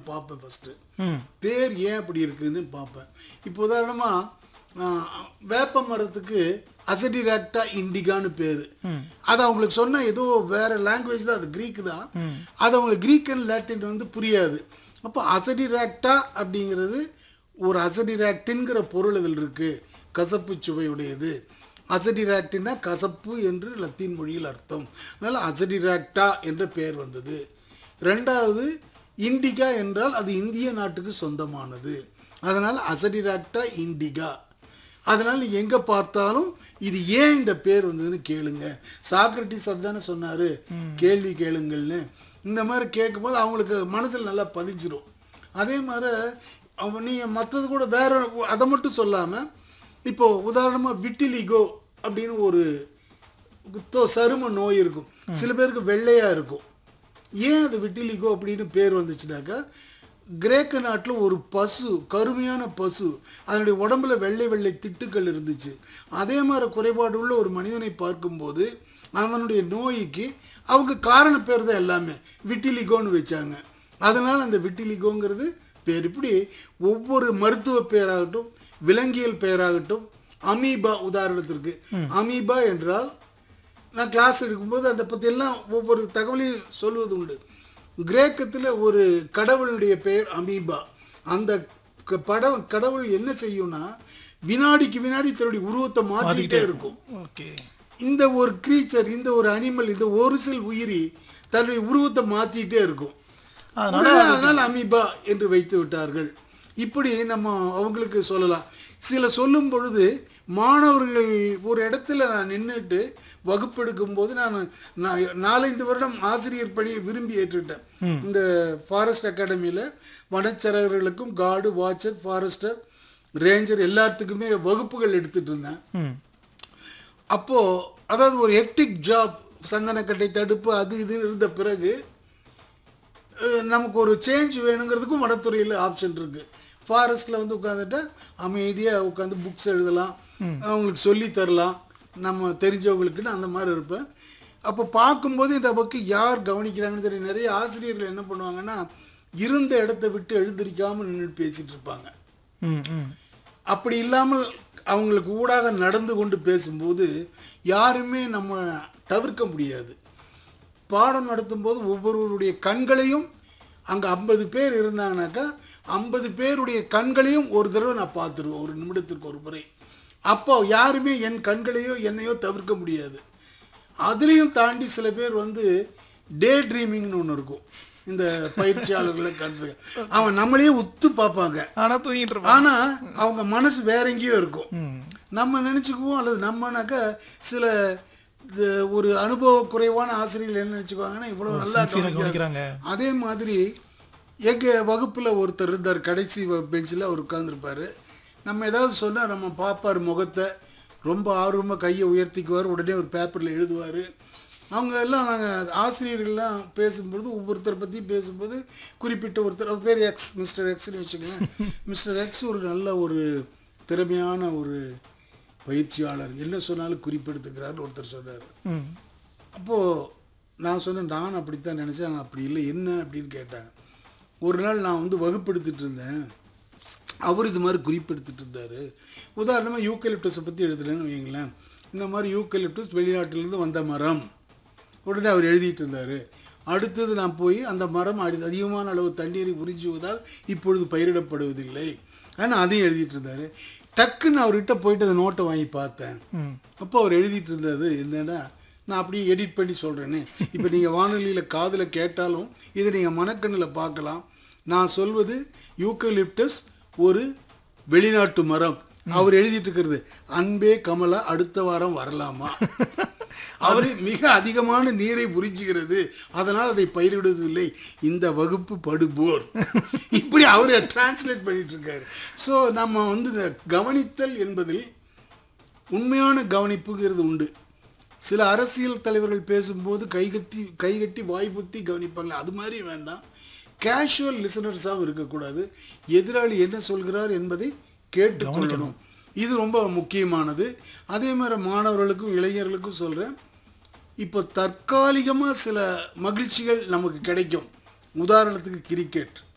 பார்ப்பேன் ஃபஸ்ட்டு ம் பேர் ஏன் அப்படி இருக்குன்னு பார்ப்பேன் இப்போ உதாரணமாக வேப்ப மரத்துக்கு அசடிராக்டா இண்டிகான்னு பேர் அது அவங்களுக்கு சொன்னால் ஏதோ வேற லாங்குவேஜ் தான் அது க்ரீக் தான் அது அவங்களுக்கு க்ரீக் அண்ட் லாட்டின் வந்து புரியாது அப்போ அசடிராக்டா அப்படிங்கிறது ஒரு அசடிராக்டின்கிற பொருள் இதில் இருக்குது கசப்பு சுவையுடையது அசடிராக்டின்னா கசப்பு என்று லத்தீன் மொழியில் அர்த்தம் அதனால் அசடிராக்டா என்ற பெயர் வந்தது ரெண்டாவது இண்டிகா என்றால் அது இந்திய நாட்டுக்கு சொந்தமானது அதனால் அசடிராக்டா இண்டிகா அதனால் நீங்கள் எங்கே பார்த்தாலும் இது ஏன் இந்த பேர் வந்ததுன்னு கேளுங்க சாக்ரட்டிஸ் அதுதானே சொன்னார் கேள்வி கேளுங்கள்னு இந்த மாதிரி கேட்கும்போது அவங்களுக்கு மனசில் நல்லா பதிஞ்சிரும் அதே மாதிரி அவன் நீங்கள் மற்றது கூட வேற அதை மட்டும் சொல்லாமல் இப்போ உதாரணமாக விட்டிலிகோ அப்படின்னு ஒரு தோ- சரும நோய் இருக்கும் சில பேருக்கு வெள்ளையாக இருக்கும் ஏன் அது விட்டிலிகோ அப்படின்னு பேர் வந்துச்சுனாக்கா கிரேக்க நாட்டில் ஒரு பசு கருமையான பசு அதனுடைய உடம்புல வெள்ளை வெள்ளை திட்டுக்கள் இருந்துச்சு அதே மாதிரி குறைபாடு உள்ள ஒரு மனிதனை பார்க்கும்போது அவனுடைய நோய்க்கு அவங்க காரண பேர் தான் எல்லாமே விட்டிலிகோன்னு வச்சாங்க அதனால் அந்த விட்டிலிகோங்கிறது பேர் இப்படி ஒவ்வொரு மருத்துவ பேராகட்டும் விலங்கியல் பெயராகட்டும் அமீபா உதாரணத்திற்கு அமீபா என்றால் நான் கிளாஸ் எடுக்கும்போது அதை பற்றியெல்லாம் ஒவ்வொரு தகவலையும் சொல்வது உண்டு கிரேக்கத்தில் ஒரு கடவுளுடைய பெயர் அமீபா அந்த க- படம் கடவுள் என்ன செய்யும்னா வினாடிக்கு வினாடி தன்னுடைய உருவத்தை மாற்றிக்கிட்டே இருக்கும் ஓகே இந்த ஒரு கிரீச்சர் இந்த ஒரு அனிமல் இந்த ஒரு சில உயிரி தன்னுடைய உருவத்தை மாற்றிக்கிட்டே இருக்கும் அதனால உடனே அதனால் அமீபா என்று வைத்து விட்டார்கள் இப்படி நம்ம அவங்களுக்கு சொல்லலாம் சில சொல்லும் பொழுது மாணவர்கள் ஒரு இடத்துல நான் நின்றுட்டு வகுப்பெடுக்கும் போது நான் நான் நாலஞ்சு வருடம் ஆசிரியர் பணியை விரும்பி ஏற்றுட்டேன் இந்த ஃபாரஸ்ட் அகாடமியில் வனச்சரகர்களுக்கும் கார்டு வாட்சர் ஃபாரஸ்டர் ரேஞ்சர் எல்லாத்துக்குமே வகுப்புகள் எடுத்துட்டு இருந்தேன் ம் அப்போது அதாவது ஒரு ஹெக்டிக் ஜாப் சந்தனக்கட்டை தடுப்பு அது இது இருந்த பிறகு அஹ், நமக்கு ஒரு சேஞ்ச் வேணுங்கிறதுக்கும் வனத்துறையில் ஆப்ஷன் இருக்குது ஃபாரஸ்ட்டில் வந்து உட்காந்துட்டா அமைதியாக உட்காந்து புக்ஸ் எழுதலாம் அவங்களுக்கு சொல்லி தரலாம் நம்ம தெரிஞ்சவங்களுக்குன்னு அந்த மாதிரி இருப்பேன் அப்போ பார்க்கும்போது நமக்கு யார் கவனிக்கிறாங்கன்னு தெரியும் நிறைய ஆசிரியர்கள் என்ன பண்ணுவாங்கன்னா இருந்த இடத்த விட்டு எழுந்திருக்காமல் நின்றுட்டு பேசிகிட்டு இருப்பாங்க ம் ம் அப்படி இல்லாமல் அவங்களுக்கு ஊடாக நடந்து கொண்டு பேசும்போது யாருமே நம்ம தவிர்க்க முடியாது பாடம் நடத்தும்போது ஒவ்வொருவருடைய கண்களையும் அங்கே ஐம்பது பேர் இருந்தாங்கனாக்கா ஐம்பது பேருடைய கண்களையும் ஒரு தடவை நான் பார்த்துருவேன் ஒரு நிமிடத்திற்கு ஒரு முறை அப்போ யாருமே என் கண்களையோ என்னையோ தவிர்க்க முடியாது அதுலேயும் தாண்டி சில பேர் வந்து டே ட்ரீமிங்னு ஒன்று இருக்கும் இந்த பயிற்சியாளர்களை கண்டு அவன் நம்மளையே உத்து பார்ப்பாங்க ஆனா தூங்கிட்டு இருப்பான் ஆனா அவங்க மனசு வேற எங்கேயோ இருக்கும் நம்ம நினைச்சுக்குவோம் அல்லது நம்மனாக்கா சில இந்த ஒரு அனுபவ குறைவான ஆசிரியர்கள் என்ன நினைச்சுக்குவாங்கன்னா இவ்வளவு நல்லா sincere ஆ கவனிக்கிறாங்க கவனிக்கிறாங்க. அதே மாதிரி எங்க வகுப்புல ஒருத்தர் இருந்தார் கடைசி பெஞ்சில் அவர் உட்கார்ந்திருப்பாரு நம்ம ஏதாவது சொன்னா நம்ம பார்ப்பார் முகத்தை ரொம்ப ஆர்வமா கையை உயர்த்திக்குவார் உடனே ஒரு பேப்பர்ல எழுதுவார் அவங்க எல்லாம் நாங்கள் ஆசிரியர்கள்லாம் பேசும்பொழுது ஒவ்வொருத்தரை பற்றி பேசும்போது குறிப்பிட்ட ஒருத்தர் அவர் பேர் எக்ஸ் மிஸ்டர் எக்ஸ்னு வச்சுக்கோங்க மிஸ்டர் எக்ஸ் ஒரு நல்ல ஒரு திறமையான ஒரு பயிற்சியாளர் என்ன சொன்னாலும் குறிப்பெடுத்துக்கிறார்னு ஒருத்தர் சொன்னார் ம் அப்போது நான் சொன்னேன் நான் அப்படித்தான் நினச்சேன் நான் அப்படி இல்லை என்ன அப்படின்னு கேட்டேன் ஒரு நாள் நான் வந்து வகுப்பெடுத்துட்டு இருந்தேன் அவர் இது மாதிரி குறிப்பெடுத்துட்டு இருந்தார் உதாரணமாக யூக்கலிப்டஸை பற்றி எழுதுறேன்னு வைங்களேன் இந்த மாதிரி யூக்கலிப்டஸ் வெளிநாட்டிலேருந்து வந்த மரம் உடனே அவர் எழுதிட்டு இருந்தார் அடுத்தது நான் போய் அந்த மரம் அடி அதிகமான அளவு தண்ணீரை உறிஞ்சுவதால் இப்பொழுது பயிரிடப்படுவதில்லை ஆனால் அதையும் எழுதிட்டு இருந்தார் டக்குன்னு அவர்கிட்ட போயிட்டு அந்த நோட்டை வாங்கி பார்த்தேன் ம் அப்போ அவர் எழுதிட்டு இருந்தது என்னன்னா நான் அப்படியே எடிட் பண்ணி சொல்கிறேனே இப்போ நீங்கள் வானொலியில் காதில் கேட்டாலும் இதை நீங்கள் மனக்கண்ணில் பார்க்கலாம் நான் சொல்வது யூக்கலிப்டஸ் ஒரு வெளிநாட்டு மரம் அவர் எழுதிட்டு இருக்கிறது அன்பே கமலா அடுத்த வாரம் வரலாமா அது மிக அதிகமான நீரை உறிஞ்சுகிறது அதனால் அதை பயிரிடுவதில்லை இந்த வகுப்பு படுபோர் இப்படி அவர் டிரான்ஸ்லேட் பண்ணிட்டு இருக்காரு ஸோ நம்ம வந்து இந்த கவனித்தல் என்பதில் உண்மையான கவனிப்புங்கிறது உண்டு சில அரசியல் தலைவர்கள் பேசும்போது கைகட்டி கைகட்டி வாய் புத்தி கவனிப்பாங்க அது மாதிரி வேண்டாம் கேஷுவல் லிசனர்ஸாகவும் இருக்கக்கூடாது எதிராளி என்ன சொல்கிறார் என்பதை கேட்டுக்கொள்ளணும் இது ரொம்ப முக்கியமானது அதே மாதிரி மாணவர்களுக்கும் இளைஞர்களுக்கும் சொல்கிறேன் இப்போ தற்காலிகமாக சில மகிழ்ச்சிகள் நமக்கு கிடைக்கும் உதாரணத்துக்கு கிரிக்கெட்